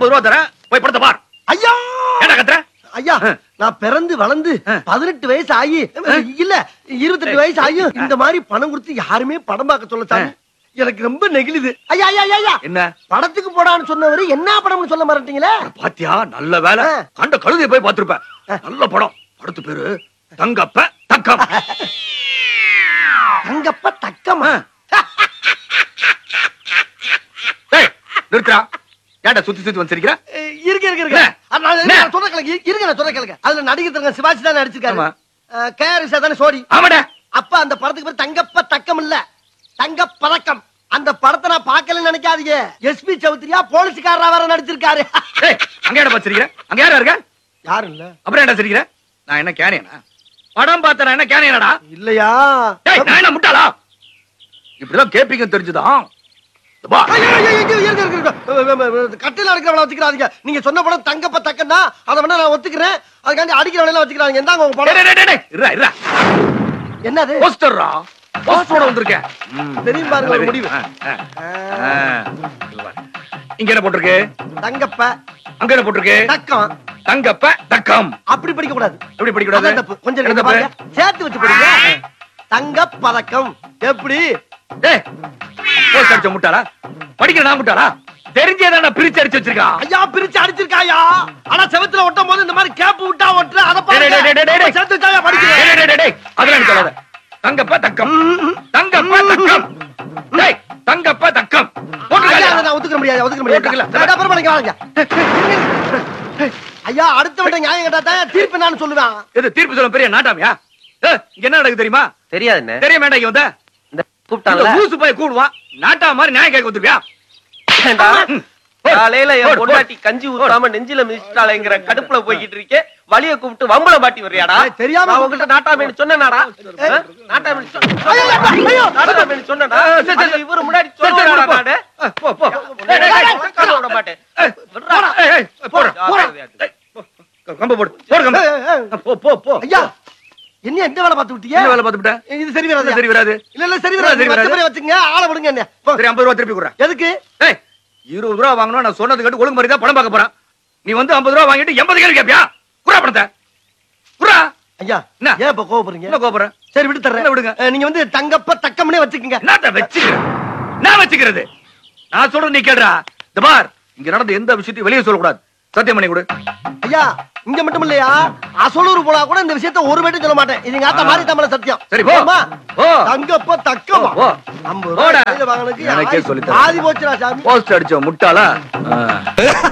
முப்பது ரூபா தரேன் போய் படத்தை பார் ஐயா ஏடா கத்துற ஐயா ஆ. நான் பிறந்து வளர்ந்து ஆ. பதினெட்டு வயசு ஆகி இல்ல இருபத்தெட்டு வயசு ஆகி இந்த மாதிரி பணம் கொடுத்து யாருமே படம் பார்க்க சொல்ல சாமி எனக்கு ரொம்ப நெகிழுது ஐயா ஐயா ஐயா, ஐயா என்ன படத்துக்கு போடான்னு சொன்னவரு என்ன படம்னு சொல்ல மாட்டீங்களே பாத்தியா நல்ல வேலை ஆ. கண்ட கழுதையை போய் பார்த்திருப்ப நல்ல படம் படத்து பேரு தங்கப்ப தக்கம் தங்கப்ப தக்கமா டேய், நிறுத்துறா ஏன்டா சுத்தி சுத்தி வந்து சிரிக்கிற அஹ், இருங்க இருங்க இருங்க என்ன? அது நான் என்ன? நான் சொல்ற கேளுங்க இருங்க நான் சொல்ற கேளுங்க அதுல நடிகர் தங்க சிவாஜி தான் நடிச்சிருக்காரு ஆமா. கேஆர்எஸ் தானே சோடி ஆமாடா அப்ப அந்த படத்துக்கு பேர் தங்கப்ப தக்கம் இல்ல தங்க பதக்கம் அந்த படத்தை நான் பார்க்கலன்னு நினைக்காதீங்க எஸ்பி சௌத்ரியா போலீஸ்காரரா வேற நடிச்சிருக்காரு டேய் அங்க ஏடா பார்த்து சிரிக்கிற அங்க யாரா இருக்க யாரும் இல்ல அப்புறம் ஏன்டா சிரிக்கிற நான் என்ன கேனியனா படம் பார்த்தா நான் என்ன கேனியனடா இல்லையா டேய் நான் என்ன முட்டாளா இப்படிதான் கேப்பீங்க தெரிஞ்சுதான் இந்த பா. ஐயோ, ஐயோ, ஐயோ, இருங்க, இருங்க, இருங்க. அஹ், அஹ், அஹ், கட்டையில அடிக்கிறவள வச்சுக்கிறாதீங்க நீங்க சொன்ன படம் தங்கப்ப தக்கன்னா அதை வேணா நான் ஒத்துக்கிறேன் அதுக்காண்டி அடிக்கிறவள வச்சுக்கிறாங்க இந்தாங்க உங்க டேய், படம் டேய், டேய், டேய், இருடா, இருடா. என்னது போஸ்டர்ரா போஸ்டரோட வந்திருக்கேன் ம். தெரியும் பாருங்க ஒரு முடிவு ஆ, ஆ, ஆ. இங்க பாரு. இங்க என்ன போட்டிருக்கு தங்கப்ப அங்க என்ன போட்டிருக்கு தக்கம் தங்கப்ப தக்கம் அப்படி படிக்க கூடாது எப்படி படிக்க அதான் கூடாது தப்பு கொஞ்சம் என்ன நீங்க தப்பு? பாருங்க சேர்த்து வச்சு படிங்க தங்க பதக்கம் எப்படி டேய், போஸ்ட் அடிச்ச முட்டாளா படிக்கிற நான் முட்டாளா தெரிஞ்சே தான் பிரிச்சு அடிச்சு வச்சிருக்கான் ஐயா பிரிச்சு அடிச்சிருக்காயா ஆனா செவத்துல ஒட்டும் போது இந்த மாதிரி கேப் விட்டா ஒட்டுற அத டேய், டேய், டேய், டேய், டேய், டேய். சேர்த்து வச்சாயா டேய், படிக்கிறேன் டேய், டேய், டேய், டேய். அதெல்லாம் எனக்கு சொல்லாத. தங்கப்ப தக்கம் தங்கப்ப தக்கம் டேய் தங்கப்ப தக்கம் ஐயா போட்டுருக்காயா? அதை நான் ஒத்துக்க முடியாது ஒத்துக்க முடியாது ஒத்துக்கல. நான் அப்புறம் பண்ணிக்க வாங்க ஐயா அடுத்த விட்ட நியாயம் கேட்டா தான் தீர்ப்பு நான் சொல்லுவேன் எது தீர்ப்பு சொல்ல பெரிய நாட்டாமியா ஏய், இங்க என்ன நடக்குது தெரியுமா தெரியாதுண்ணே தெரிய வேண்டாம் இங்க வந்த இந்த இந்த கூப்பிட்டாங்கல்ல ஊசு போய் கூடுவான் நாட்டா மாதிரி நியாயம் கேட்க வந்துருவியா ஏண்டா? காலையில என் போடு, போடு. பொண்டாட்டி கஞ்சி ஊத்தாம நெஞ்சில மிதிச்சிட்டாளேங்கிற கடுப்புல போய்கிட்டு இருக்கே வலிய கூப்பிட்டு வம்பள பாட்டி வர்றியாடா ஏய், தெரியாம நான் உங்கள்ட்ட நாட்டாமேனு சொன்னேனாடா ஆ? நாட்டாமேனு சொ- ஐயோ, ஐயோ, ஐயோ. நாட்டாமேனு சொன்னேனா ஆ, சரி, சரி, அது இவரு முன்னாடி சரி, சரி, சொல்லுவாடா போ. நானு? அஹ், போ போ ஏய், டேய், டேய், டேய். உட்கார விட மாட்டேன் ஏய், போடா. ஏய், ஏய், போடா, போடா. ஏய், போ. கம்பு போடு போடு கம்பு ஏய், ஏய், ஏய். போ போ போ ஐயா என்ன எந்த வேலை பார்த்து விட்டீங்க என்ன வேலை பார்த்துட்ட இது சரி வராது சரி வராது இல்ல இல்ல சரி சரி வராது வராது. வச்ச வச்சுங்க ஆளை விடுங்க என்ன போ. சரி ஐம்பது ரூபா திருப்பி கொடுறேன் எதுக்கு ஏய் இருபது ரூபா வாங்கணும் நான் சொன்னது கேட்டு ஒழுங்கு மாதிரி தான் படம் பார்க்க போறேன் நீ வந்து ஐம்பது ரூபா வாங்கிட்டு எண்பது கேள்வி கேப்பியா குறா பணத்தை குறா ஐயா என்ன? ஏன் இப்ப கோவப்படுறீங்க என்ன கோபுறேன் சரி விட்டு தர்றேன் என்ன விடுங்க? அஹ், நீங்க வந்து தங்கப்ப தக்கம்னே வச்சுக்கங்க என்னத்த வச்சுக்கிறேன் நான் வச்சுக்கிறது நான் சொல்றது நீ கேடுறா இந்த பார் இங்க நடந்த எந்த விஷயத்தையும் வெளியே சொல்லக்கூடாது சத்தியம் பண்ணி கொடு ஐயா இங்க மட்டும் இல்லையா அசலூர் போனா கூட இந்த விஷயத்த ஒரு மட்டும் சொல்ல மாட்டேன் இது எங்க ஆத்தா ஆ. மாதிரி தமிழ சத்தியம் சரி, போ. ஆமா. போ. தங்கப்ப தக்கமா போ. ஐம்பது போடா. ரூபாய் கையில வாங்கினதுக்கு எனக்கே ஆயுசு சொல்லித் தரேன். பாதி போச்சுடா சாமி போஸ்ட் அடிச்ச முட்டாளா